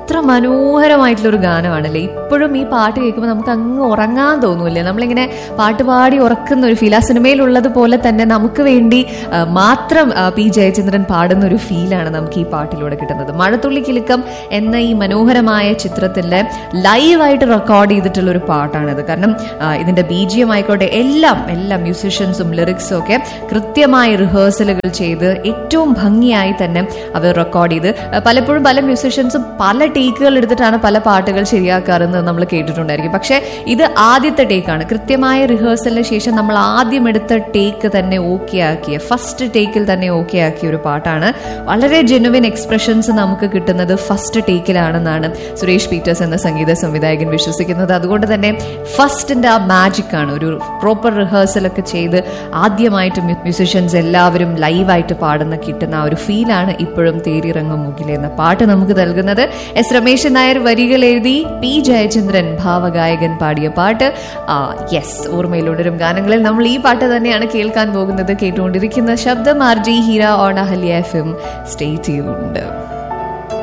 എത്ര മനോഹരമായിട്ടുള്ള ഒരു ഗാനമാണല്ലേ ഇപ്പോഴും ഈ പാട്ട് കേൾക്കുമ്പോൾ നമുക്ക് അങ്ങ് ഉറങ്ങാൻ തോന്നൂല്ലേ നമ്മളിങ്ങനെ പാട്ട് പാടി ഉറക്കുന്ന ഒരു ഫീൽ ആ സിനിമയിലുള്ളത് പോലെ തന്നെ നമുക്ക് വേണ്ടി ആ, മാത്രം ആ, പി ജയചന്ദ്രൻ പാടുന്ന ഒരു ഫീലാണ് നമുക്ക് ഈ പാട്ടിലൂടെ കിട്ടുന്നത് മഴത്തുള്ളി കിലുക്കം എന്ന ഈ മനോഹരമായ ചിത്രത്തിലെ ലൈവായിട്ട് റെക്കോർഡ് ചെയ്തിട്ടുള്ള ഒരു പാട്ടാണിത് കാരണം ആ, ഇതിന്റെ ബീജിയം ആയിക്കോട്ടെ എല്ലാം എല്ലാ മ്യൂസിഷ്യൻസും ലിറിക്സും ഒക്കെ കൃത്യമായി റിഹേഴ്സലുകൾ ചെയ്ത് ഏറ്റവും ഭംഗിയായി തന്നെ അവർ റെക്കോർഡ് ചെയ്ത് ആ, പലപ്പോഴും പല മ്യൂസിഷ്യൻസും പല ടേക്കുകൾ എടുത്തിട്ടാണ് പല പാട്ടുകൾ ശരിയാക്കാറെന്ന് നമ്മൾ കേട്ടിട്ടുണ്ടായിരിക്കും പക്ഷേ ഇത് ആദ്യത്തെ ടേക്കാണ് കൃത്യമായ റിഹേഴ്സലിന് ശേഷം നമ്മൾ ആദ്യം എടുത്ത ടേക്ക് തന്നെ ഓക്കെ ആക്കിയ ഫസ്റ്റ് ടേക്കിൽ തന്നെ ഓക്കെ ആക്കിയ ഒരു പാട്ടാണ് വളരെ ജെനുവിൻ എക്സ്പ്രഷൻസ് നമുക്ക് കിട്ടുന്നത് ഫസ്റ്റ് ടേക്കിലാണെന്നാണ് സുരേഷ് പീറ്റേഴ്സ് എന്ന സംഗീത സംവിധായകൻ വിശ്വസിക്കുന്നത് അതുകൊണ്ട് തന്നെ ഫസ്റ്റിന്റെ ആ മാജിക് ആണ് ഒരു പ്രോപ്പർ റിഹേഴ്സൽ ഒക്കെ ചെയ്ത് ആദ്യമായിട്ട് മ്യൂസിഷ്യൻസ് എല്ലാവരും ലൈവായിട്ട് പാടുന്ന കിട്ടുന്ന ആ ഒരു ഫീലാണ് ഇപ്പോഴും തേരിറങ്ങും മുകിലെ എന്ന പാട്ട് നമുക്ക് നൽകുന്നത് എസ് രമേശൻ നായർ വരികൾ എഴുതി പി ജയചന്ദ്രൻ ഭാവഗായകൻ പാടിയ പാട്ട് യെസ് ഓർമ്മയിലുടരും ഗാനങ്ങളിൽ നമ്മൾ ഈ പാട്ട് തന്നെയാണ് കേൾക്കാൻ പോകുന്നത് കേട്ടുകൊണ്ടിരിക്കുന്ന ശബ്ദം R G Heera on Ahalya F M stay tuned